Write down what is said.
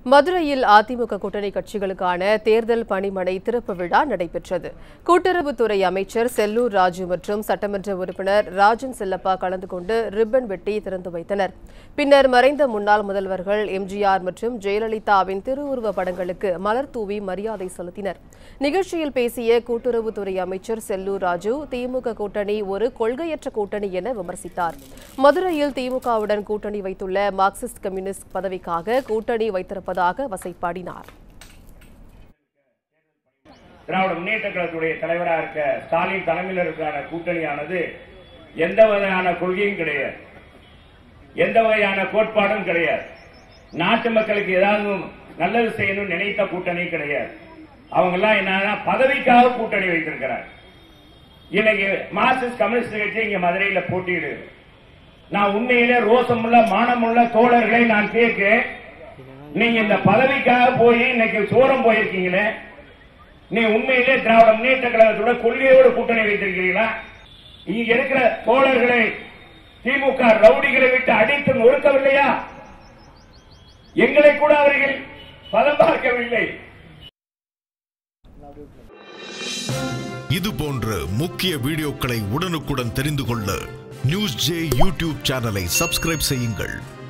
மதுரையில் அதிமுக கூட்டணி கட்சிகளுக்கான தேர்தல் பணிமனை திறப்பு விழா நடைபெற்றது கூட்டுறவுத்துறை அமைச்சர் செல்லூர் ராஜு மற்றும் சட்டமன்ற உறுப்பினர் ராஜன் செல்லப்பா கலந்து கொண்டு ரிப்பன் வெட்டி திறந்து வைத்தனர் பின்னர் மறைந்த முன்னாள் முதல்வர்கள் எம்ஜிஆர் மற்றும் ஜெயலலிதாவின் திருவுருவ படங்களுக்கு மலர் தூவி மரியாதை செலுத்தினர் நிகழ்ச்சியில் பேசிய கூட்டுறவுத்துறை அமைச்சர் செல்லூர் ராஜு திமுக கூட்டணி ஒரு கொள்கையற்ற கூட்டணி என விமர்சித்தார் மதுரையில் திமுகவுடன் கூட்டணி வைத்துள்ள மார்க்சிஸ்ட் கம்யூனிஸ்ட் பதவிக்காக கூட்டணி வைத்திருப்பதாக வசைப்பாடினார் திராவிட முன்னேற்ற கழகத்துடைய தலைவராக இருக்க ஸ்டாலின் தலைமையில் இருக்கிற கூட்டணியானது எந்த வகையான கொள்கையும் கிடையாது எந்த வகையான கோட்பாடும் கிடையாது நாட்டு மக்களுக்கு ஏதாவது நல்லது செய்யணும்னு நினைத்த கூட்டணி கிடையாது அவங்க எல்லாம் என்னன்னா பதவிக்காக கூட்டணி வைத்திருக்கிறார் இன்னைக்கு மார்க்சிஸ்ட் கம்யூனிஸ்ட் கட்சி இங்க மதுரையில போட்டியிடு நான் உண்மையிலே ரோசமுள்ள மானமுள்ள தோழர்களை நான் கேட்கிறேன் நீங்க இந்த பதவிக்காக போய் இன்னைக்கு சோரம் போயிருக்கீங்களே நீ உண்மையிலே திராவிட முன்னேற்ற கழகத்தோட கொள்கையோடு கூட்டணி வைத்திருக்கிறீங்களா இங்க இருக்கிற தோழர்களை திமுக ரவுடிகளை விட்டு அடித்து நொறுக்கவில்லையா எங்களை கூட அவர்கள் பதம் பார்க்கவில்லை இது போன்ற முக்கிய வீடியோக்களை உடனுக்குடன் தெரிந்து கொள்ள நியூஸ் ஜே யூடியூப் சேனலை சப்ஸ்கிரைப் செய்யுங்கள்